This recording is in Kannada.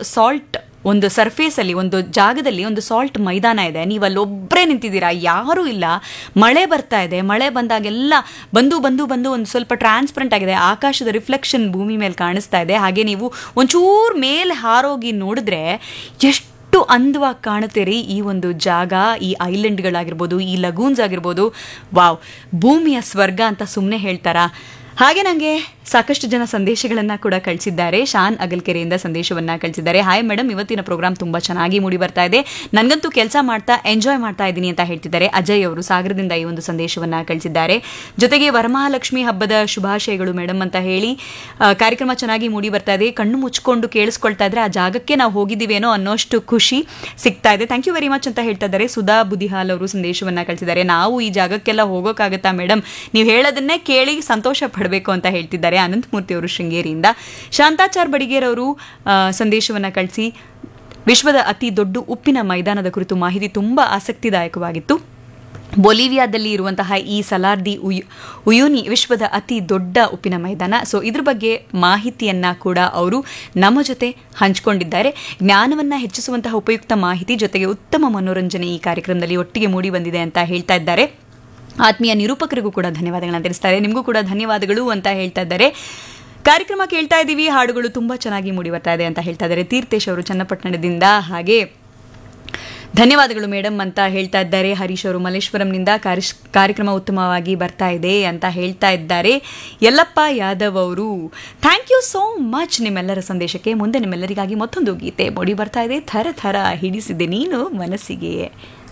ಸಾಲ್ಟ್ ಒಂದು ಸರ್ಫೇಸಲ್ಲಿ ಒಂದು ಜಾಗದಲ್ಲಿ ಒಂದು ಸಾಲ್ಟ್ ಮೈದಾನ ಇದೆ ನೀವು ಅಲ್ಲಿ ಒಬ್ಬರೇ ನಿಂತಿದ್ದೀರಾ ಯಾರೂ ಇಲ್ಲ ಮಳೆ ಬರ್ತಾ ಇದೆ ಮಳೆ ಬಂದಾಗೆಲ್ಲ ಬಂದು ಬಂದು ಬಂದು ಒಂದು ಸ್ವಲ್ಪ ಟ್ರಾನ್ಸ್ಪರೆಂಟ್ ಆಗಿದೆ ಆಕಾಶದ ರಿಫ್ಲೆಕ್ಷನ್ ಭೂಮಿ ಮೇಲೆ ಕಾಣಿಸ್ತಾ ಇದೆ ಹಾಗೆ ನೀವು ಒಂಚೂರು ಮೇಲೆ ಹಾರೋಗಿ ನೋಡಿದ್ರೆ ಎಷ್ಟು ಎಷ್ಟು ಅಂದವಾಗಿ ಕಾಣುತ್ತೀರಿ ಈ ಒಂದು ಜಾಗ ಈ ಐಲ್ಯಾಂಡ್ಗಳಾಗಿರ್ಬೋದು ಈ ಲಗೂನ್ಸ್ ಆಗಿರ್ಬೋದು ವಾವ್ ಭೂಮಿಯ ಸ್ವರ್ಗ ಅಂತ ಸುಮ್ಮನೆ ಹೇಳ್ತಾರಾ ಹಾಗೆ ನನಗೆ ಸಾಕಷ್ಟು ಜನ ಸಂದೇಶಗಳನ್ನು ಕೂಡ ಕಳಿಸಿದ್ದಾರೆ ಶಾನ್ ಅಗಲ್ಕೆರೆಯಿಂದ ಸಂದೇಶವನ್ನು ಕಳಿಸಿದ್ದಾರೆ ಹಾಯ್ ಮೇಡಮ್ ಇವತ್ತಿನ ಪ್ರೋಗ್ರಾಮ್ ತುಂಬ ಚೆನ್ನಾಗಿ ಮೂಡಿ ಬರ್ತಾ ಇದೆ ನನಗಂತೂ ಕೆಲಸ ಮಾಡ್ತಾ ಎಂಜಾಯ್ ಮಾಡ್ತಾ ಇದ್ದೀನಿ ಅಂತ ಹೇಳ್ತಿದ್ದಾರೆ ಅಜಯ್ ಅವರು ಸಾಗರದಿಂದ ಈ ಒಂದು ಸಂದೇಶವನ್ನು ಕಳಿಸಿದ್ದಾರೆ ಜೊತೆಗೆ ವರಮಹಾಲಕ್ಷ್ಮಿ ಹಬ್ಬದ ಶುಭಾಶಯಗಳು ಮೇಡಮ್ ಅಂತ ಹೇಳಿ ಆ, ಕಾರ್ಯಕ್ರಮ ಚೆನ್ನಾಗಿ ಮೂಡಿ ಬರ್ತಾ ಇದೆ ಕಣ್ಣು ಮುಚ್ಕೊಂಡು ಕೇಳಿಸ್ಕೊಳ್ತಾ ಇದ್ರೆ ಆ ಜಾಗಕ್ಕೆ ನಾವು ಹೋಗಿದ್ದೀವೇನೋ ಅನ್ನೋಷ್ಟು ಖುಷಿ ಸಿಗ್ತಾ ಇದೆ ಥ್ಯಾಂಕ್ ಯು ವೆರಿ ಮಚ್ ಅಂತ ಹೇಳ್ತಾ ಇದ್ದಾರೆ ಸುಧಾ ಬುದಿಹಾಲ್ ಅವರು ಸಂದೇಶವನ್ನ ಕಳಿಸಿದ್ದಾರೆ ನಾವು ಈ ಜಾಗಕ್ಕೆಲ್ಲ ಹೋಗೋಕ್ಕಾಗತ್ತಾ ಮೇಡಮ್ ನೀವು ಹೇಳೋದನ್ನೇ ಕೇಳಿ ಸಂತೋಷ ಪಡಬೇಕು ಅಂತ ಹೇಳ್ತಿದ್ದಾರೆ ಅನಂತಮೂರ್ತಿ ಅವರು ಶೃಂಗೇರಿಯಿಂದ ಶಾಂತಾಚಾರ್ ಬಡಿಗೇರ್ ಅವರು ಆ, ಸಂದೇಶವನ್ನ ಕಳಿಸಿ ವಿಶ್ವದ ಅತಿ ದೊಡ್ಡ ಉಪ್ಪಿನ ಮೈದಾನದ ಕುರಿತು ಮಾಹಿತಿ ತುಂಬಾ ಆಸಕ್ತಿದಾಯಕವಾಗಿತ್ತು ಬೊಲಿವಿಯಾದಲ್ಲಿ ಇರುವಂತಹ ಈ ಸಲಾರ್ದಿ ಉಯ್ ಉಯುನಿ ವಿಶ್ವದ ಅತಿ ದೊಡ್ಡ ಉಪ್ಪಿನ ಮೈದಾನ ಸೊ ಇದ್ರ ಬಗ್ಗೆ ಮಾಹಿತಿಯನ್ನ ಕೂಡ ಅವರು ನಮ್ಮ ಜೊತೆ ಹಂಚಿಕೊಂಡಿದ್ದಾರೆ ಜ್ಞಾನವನ್ನ ಹೆಚ್ಚಿಸುವಂತಹ ಉಪಯುಕ್ತ ಮಾಹಿತಿ ಜೊತೆಗೆ ಉತ್ತಮ ಮನೋರಂಜನೆ ಈ ಕಾರ್ಯಕ್ರಮದಲ್ಲಿ ಒಟ್ಟಿಗೆ ಮೂಡಿ ಬಂದಿದೆ ಅಂತ ಹೇಳ್ತಾ ಇದ್ದಾರೆ ಆತ್ಮೀಯ ನಿರೂಪಕರಿಗೂ ಕೂಡ ಧನ್ಯವಾದಗಳನ್ನ ತಿಳಿಸ್ತಾರೆ ನಿಮಗೂ ಕೂಡ ಧನ್ಯವಾದಗಳು ಅಂತ ಹೇಳ್ತಾ ಇದ್ದಾರೆ ಕಾರ್ಯಕ್ರಮ ಕೇಳ್ತಾ ಇದ್ದೀವಿ ಹಾಡುಗಳು ತುಂಬಾ ಚೆನ್ನಾಗಿ ಮೂಡಿ ಬರ್ತಾ ಇದೆ ಅಂತ ಹೇಳ್ತಾ ಇದ್ದಾರೆ ತೀರ್ಥೇಶ್ ಅವರು ಚನ್ನಪಟ್ಟಣದಿಂದ ಹಾಗೆ ಧನ್ಯವಾದಗಳು ಮೇಡಮ್ ಅಂತ ಹೇಳ್ತಾ ಇದ್ದಾರೆ ಹರೀಶ್ ಅವರು ಮಲ್ಲೇಶ್ವರಂನಿಂದ ಕಾರ್ಯಶ್- ಕಾರ್ಯಕ್ರಮ ಉತ್ತಮವಾಗಿ ಬರ್ತಾ ಇದೆ ಅಂತ ಹೇಳ್ತಾ ಇದ್ದಾರೆ ಯಲ್ಲಪ್ಪ ಯಾದವ್ ಅವರು ಥ್ಯಾಂಕ್ ಯು ಸೋ ಮಚ್ ನಿಮ್ಮೆಲ್ಲರ ಸಂದೇಶಕ್ಕೆ ಮುಂದೆ ನಿಮ್ಮೆಲ್ಲರಿಗಾಗಿ ಮತ್ತೊಂದು ಗೀತೆ ಮೂಡಿ ಬರ್ತಾ ಇದೆ ಥರ ಥರ ಹಿಡಿಸಿದೆ ನೀನು ಮನಸ್ಸಿಗೆ